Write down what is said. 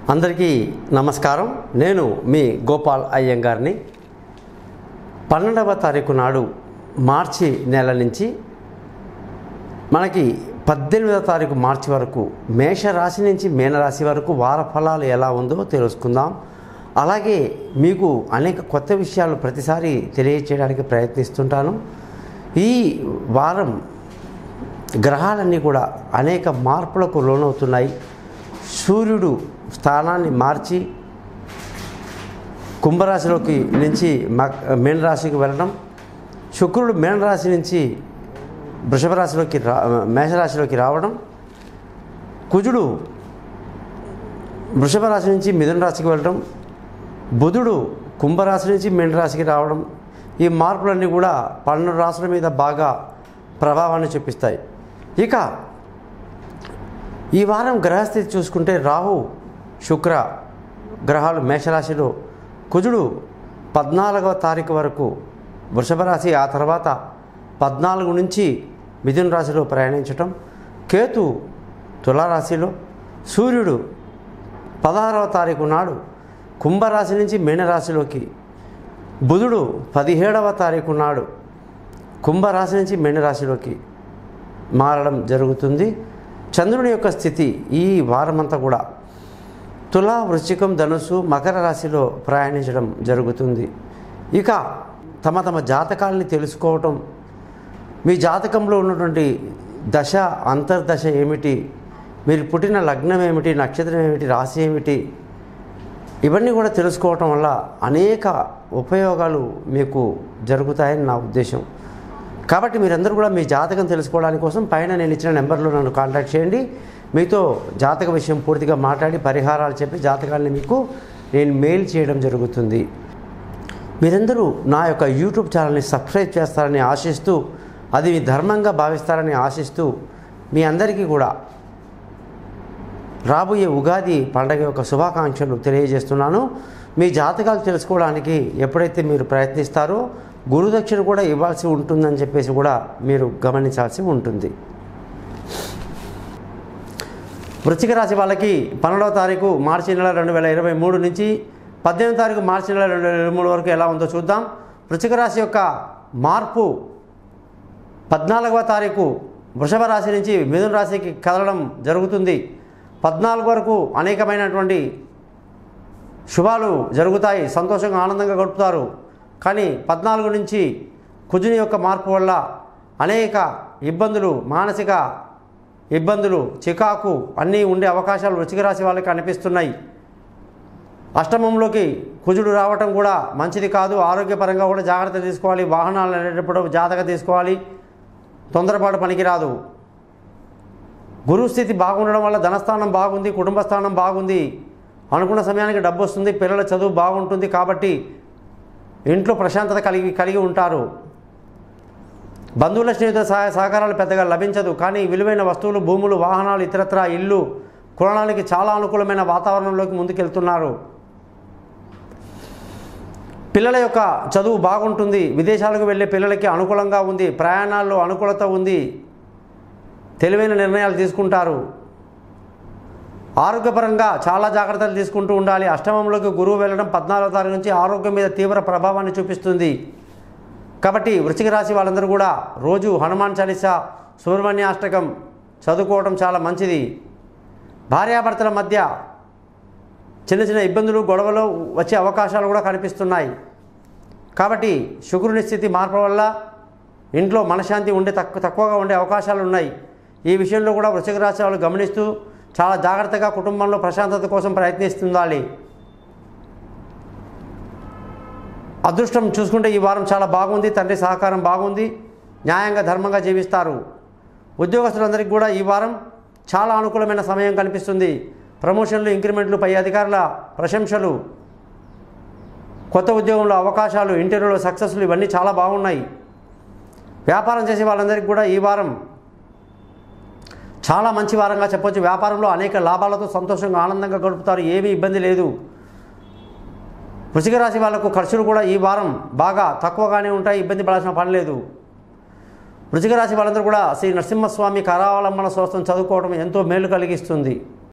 అందరికీ నమస్కారం నేను మీ గోపాల్ అయ్యంగారిని పన్నెండవ తారీఖు నాడు మార్చి నెల నుంచి మనకి పద్దెనిమిదవ తారీఖు మార్చి వరకు మేషరాశి నుంచి మీనరాశి వరకు వార ఫలాలు ఎలా ఉందో తెలుసుకుందాం అలాగే మీకు అనేక కొత్త విషయాలు ప్రతిసారి తెలియచేయడానికి ప్రయత్నిస్తుంటాను ఈ వారం గ్రహాలన్నీ కూడా అనేక మార్పులకు లోనవుతున్నాయి సూర్యుడు స్థానాన్ని మార్చి కుంభరాశిలోకి నుంచి మక్ మీనరాశికి వెళ్ళడం శుక్రుడు మీనరాశి నుంచి వృషభ రాశిలోకి రా మేషరాశిలోకి రావడం కుజుడు వృషభ రాశి నుంచి మిథున రాశికి వెళ్ళడం బుధుడు కుంభరాశి నుంచి మీనరాశికి రావడం ఈ మార్పులన్నీ కూడా పన్నెండు రాశుల మీద బాగా ప్రభావాన్ని చూపిస్తాయి ఇక ఈ వారం గ్రహస్థితి చూసుకుంటే రాహు శుక్ర గ్రహాలు మేషరాశిలో కుజుడు పద్నాలుగవ తారీఖు వరకు వృషభ రాశి ఆ తర్వాత పద్నాలుగు నుంచి మిథున రాశిలో ప్రయాణించటం కేతు తులారాశిలో సూర్యుడు పదహారవ తారీఖు నాడు కుంభరాశి నుంచి మీనరాశిలోకి బుధుడు పదిహేడవ తారీఖు నాడు కుంభరాశి నుంచి మీనరాశిలోకి మారడం జరుగుతుంది చంద్రుని యొక్క స్థితి ఈ వారమంతా కూడా తులా వృశ్చికం ధనుసు మకర రాశిలో ప్రయాణించడం జరుగుతుంది ఇక తమ తమ జాతకాలని తెలుసుకోవటం మీ జాతకంలో ఉన్నటువంటి దశ అంతర్దశ ఏమిటి మీరు పుట్టిన లగ్నం ఏమిటి నక్షత్రం ఏమిటి రాశి ఏమిటి ఇవన్నీ కూడా తెలుసుకోవటం వల్ల అనేక ఉపయోగాలు మీకు జరుగుతాయని నా ఉద్దేశం కాబట్టి మీరందరూ కూడా మీ జాతకం తెలుసుకోవడానికి కోసం పైన నేను ఇచ్చిన నెంబర్లో నన్ను కాంటాక్ట్ చేయండి మీతో జాతక విషయం పూర్తిగా మాట్లాడి పరిహారాలు చెప్పి జాతకాన్ని మీకు నేను మెయిల్ చేయడం జరుగుతుంది మీరందరూ నా యొక్క యూట్యూబ్ ఛానల్ని సబ్స్క్రైబ్ చేస్తారని ఆశిస్తూ అది మీ ధర్మంగా భావిస్తారని ఆశిస్తూ మీ అందరికీ కూడా రాబోయే ఉగాది పండగ యొక్క శుభాకాంక్షలు తెలియజేస్తున్నాను మీ జాతకాలు తెలుసుకోవడానికి ఎప్పుడైతే మీరు ప్రయత్నిస్తారో గురుదక్షిణ కూడా ఇవ్వాల్సి ఉంటుందని చెప్పేసి కూడా మీరు గమనించాల్సి ఉంటుంది వృశ్చిక రాశి వాళ్ళకి పన్నెండవ తారీఖు మార్చి నెల రెండు వేల ఇరవై మూడు నుంచి పద్దెనిమిది తారీఖు మార్చి నెల రెండు వేల ఇరవై మూడు వరకు ఎలా ఉందో చూద్దాం వృశ్చిక రాశి యొక్క మార్పు పద్నాలుగవ తారీఖు వృషభ రాశి నుంచి మిథున రాశికి కదలడం జరుగుతుంది పద్నాలుగు వరకు అనేకమైనటువంటి శుభాలు జరుగుతాయి సంతోషంగా ఆనందంగా గడుపుతారు కానీ పద్నాలుగు నుంచి కుజుని యొక్క మార్పు వల్ల అనేక ఇబ్బందులు మానసిక ఇబ్బందులు చికాకు అన్నీ ఉండే అవకాశాలు వృచ్చిక రాశి వాళ్ళకి అనిపిస్తున్నాయి అష్టమంలోకి కుజుడు రావటం కూడా మంచిది కాదు ఆరోగ్యపరంగా కూడా జాగ్రత్త తీసుకోవాలి వాహనాలు అనేటప్పుడు జాగ్రత్త తీసుకోవాలి తొందరపాటు పనికిరాదు గురుస్థితి బాగుండడం వల్ల ధనస్థానం బాగుంది కుటుంబ స్థానం బాగుంది అనుకున్న సమయానికి డబ్బు వస్తుంది పిల్లల చదువు బాగుంటుంది కాబట్టి ఇంట్లో ప్రశాంతత కలిగి కలిగి ఉంటారు బంధువుల స్నేహితుల సహాయ సహకారాలు పెద్దగా లభించదు కానీ విలువైన వస్తువులు భూములు వాహనాలు ఇతరత్ర ఇల్లు కొనడానికి చాలా అనుకూలమైన వాతావరణంలోకి ముందుకెళ్తున్నారు పిల్లల యొక్క చదువు బాగుంటుంది విదేశాలకు వెళ్ళే పిల్లలకి అనుకూలంగా ఉంది ప్రయాణాల్లో అనుకూలత ఉంది తెలివైన నిర్ణయాలు తీసుకుంటారు ఆరోగ్యపరంగా చాలా జాగ్రత్తలు తీసుకుంటూ ఉండాలి అష్టమంలోకి గురువు వెళ్ళడం పద్నాలుగో తారీఖు నుంచి ఆరోగ్యం మీద తీవ్ర ప్రభావాన్ని చూపిస్తుంది కాబట్టి వృశ్చిక రాశి వాళ్ళందరూ కూడా రోజు హనుమాన్ చాలీసా సుబ్రహ్మణ్యాష్టకం చదువుకోవడం చాలా మంచిది భార్యాభర్తల మధ్య చిన్న చిన్న ఇబ్బందులు గొడవలు వచ్చే అవకాశాలు కూడా కనిపిస్తున్నాయి కాబట్టి శుక్రుని స్థితి మార్పు వల్ల ఇంట్లో మనశాంతి ఉండే తక్కువ తక్కువగా ఉండే అవకాశాలు ఉన్నాయి ఈ విషయంలో కూడా వృశ్చిక రాశి వాళ్ళు గమనిస్తూ చాలా జాగ్రత్తగా కుటుంబంలో ప్రశాంతత కోసం ప్రయత్నిస్తుండాలి అదృష్టం చూసుకుంటే ఈ వారం చాలా బాగుంది తండ్రి సహకారం బాగుంది న్యాయంగా ధర్మంగా జీవిస్తారు ఉద్యోగస్తులందరికీ కూడా ఈ వారం చాలా అనుకూలమైన సమయం కనిపిస్తుంది ప్రమోషన్లు ఇంక్రిమెంట్లు పై అధికారుల ప్రశంసలు కొత్త ఉద్యోగంలో అవకాశాలు ఇంటర్వ్యూలో సక్సెస్లు ఇవన్నీ చాలా బాగున్నాయి వ్యాపారం చేసే వాళ్ళందరికీ కూడా ఈ వారం చాలా మంచి వారంగా చెప్పొచ్చు వ్యాపారంలో అనేక లాభాలతో సంతోషంగా ఆనందంగా గడుపుతారు ఏమీ ఇబ్బంది లేదు వృషిక రాశి వాళ్ళకు ఖర్చులు కూడా ఈ వారం బాగా తక్కువగానే ఉంటాయి ఇబ్బంది పడాల్సిన పని లేదు వృషిక రాశి వాళ్ళందరూ కూడా శ్రీ నరసింహస్వామి కరావలంబన స్తోత్రం చదువుకోవడం ఎంతో మేలు కలిగిస్తుంది